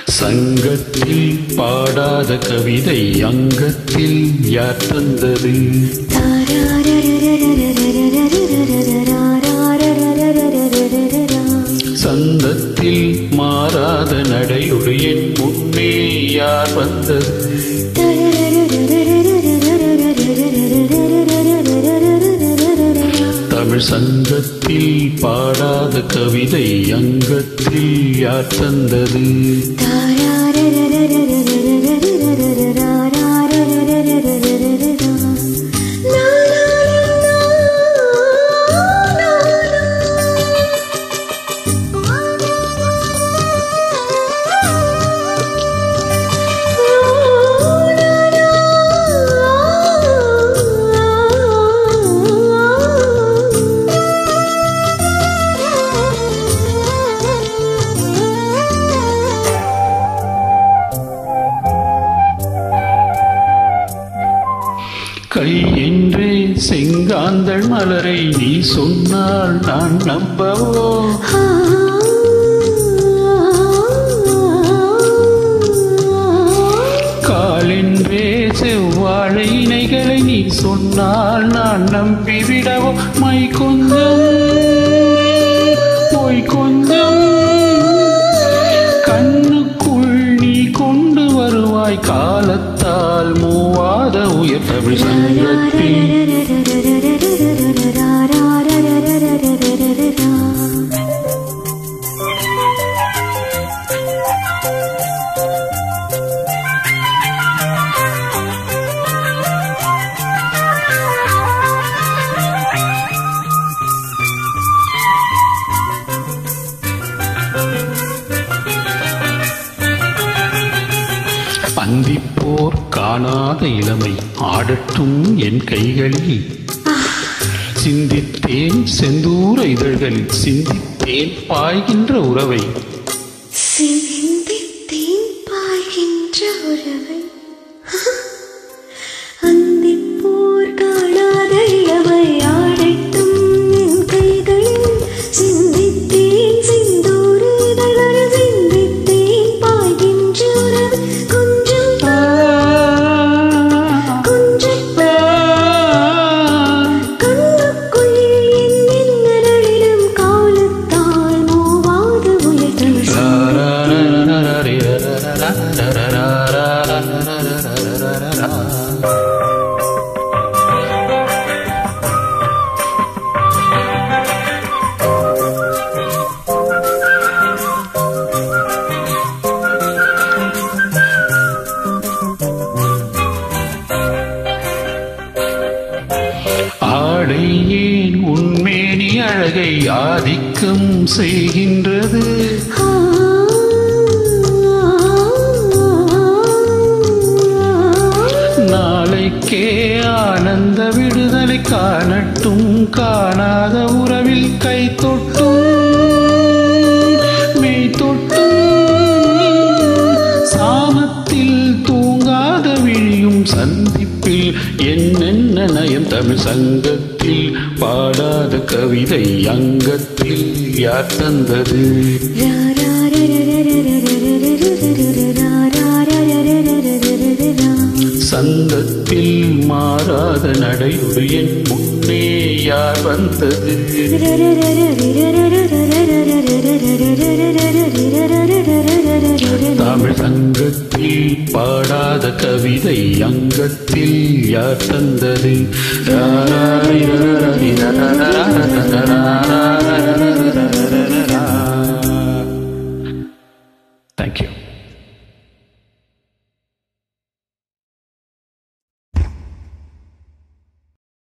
சங்கத்தில் பாடாத கவிதை அங்கத்தில் யார் தந்தது சந்தத்தில் மாறாத நடையுடு என் முன்னே யார் வந்தது தமிழ் சங்கத்தில் பாடாத கவிதை அங்கத்தில் யார் தந்தது கை என்றே செங்காந்தள் மலரை நீ சொன்னால் நான் நம்பவோ காலென்றே செவ்வாழை இணைகளை நீ சொன்னால் நான் நம்பிவிடவோ மை கொஞ்சம் பொய் கொஞ்சம் கண்ணுக்குள் நீ கொண்டு வருவாய் காலத்தால் மூவாத உயர் தமிழ் சங்கத்தில் அந்திப்போர் காணாத இளமை ஆடட்டும் என் கைகளில் சிந்தித்தேன் செந்தூர இதழ்களில் சிந்தித்தேன் பாய்கின்ற உறவை சிந்தித்தேன் பாய்கின்ற உறவை அந்திப்போர் காணாத இளமை ஆடட்டும் என் கைகளில் சிந்தித்தேன் செந்தூர இதழ்களில் சிந்தித்தேன் பாய்கின்ற உறவை கொஞ்சம் கொஞ்சம் கண்ணுக்குள் என் நிழலிலும் காலத்தால் மூவாத உயர்த்தமிழ் ஆடை ஏன் உண்மேனி அழகை ஆதிக்கம் செய்கின்றது நாளைக்கே ஆனந்த விடுதலை காணட்டும் காணாத உறவில் கை தொட்டும் மெய் தொட்டும் சாமத்தில் தூங்காத விழியும் சந்திப்பில் என்னென்ன நயம் தமிழ் சங்கத்தில் பாடாத கவிதை அங்கத்தில் யார் தந்தது சந்தத்தில் மாறாத நடையுடு என் முன்னே யார் வந்தது தமிழ் சங்கத்தில் பாடாத கவிதை அங்கத்தில் யார் தந்தது